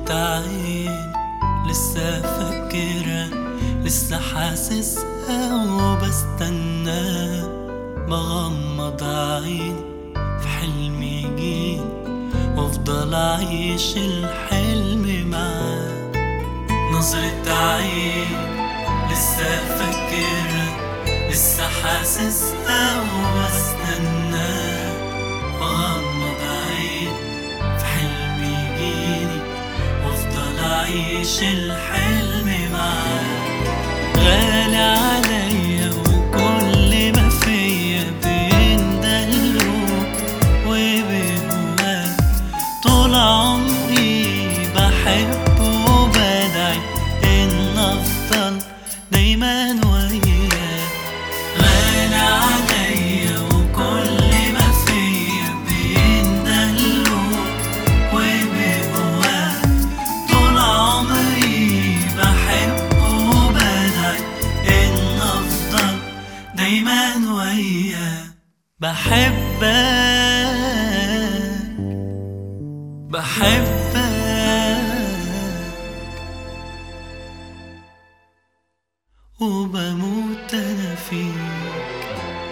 عين لسه فاكرة لسه حاسسها وبستنى بغمض عين في حلم يجيني وافضل اعيش الحلم معاه نظرة عين لسه فاكرة لسه حاسسها وبستنى بغمض عين في حلم يجيني وافضل اعيش الحلم معاه غالي عليا وكل ما فيا بيندلوا وبهواه طول عمري بحبه وبدعي ان افضل دايما وياه غالي عليا وكل ما فيا بيندلوا وبهواه طول عمري بحبه وبدعي ان افضل دايما وياه بحبك بحبك وبموت انا فيك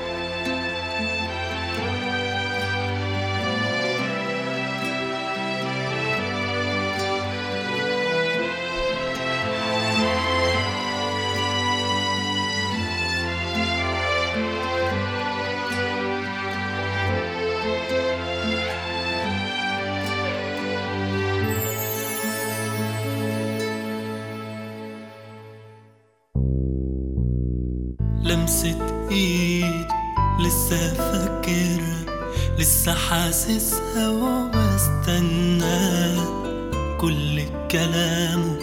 لمسة ايد لسه فاكرة لسه حاسسها وبستنى كل كلامه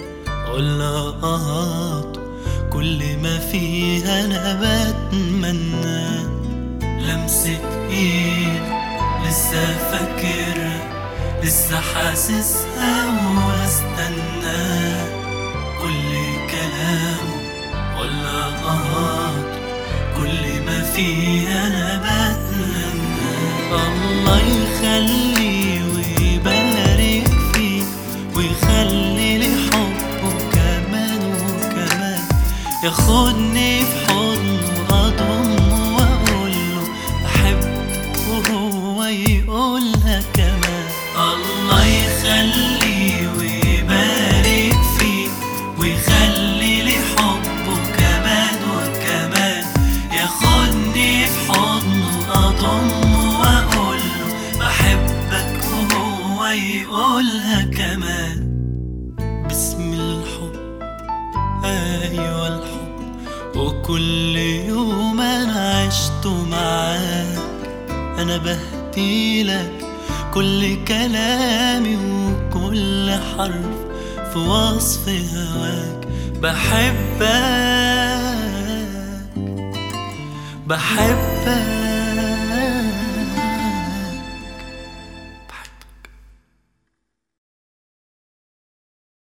ولا كل ما فيها انا بتمنى لمسة ايد لسه فاكرة لسه حاسسها واستنى كل كلامه ولا قهات كل ما فيه انا بتمنى الله يخلي ويبارك فيه ويخلي لي حبه كمان وكمان ياخدني في حضنه اضمه واقول له بحبك وهو يقولها كمان الله يخلي ويبارك فيه ويخلي لي حبه كمان وكمان ياخدني في حضنه اضمه واقول له بحبك وهو يقولها كمان باسم الحب ايوه الحب وكل يوم انا عشته معاك انا بهديلك كل كلامي وكل حرف في وصف هواك بحبك بحبك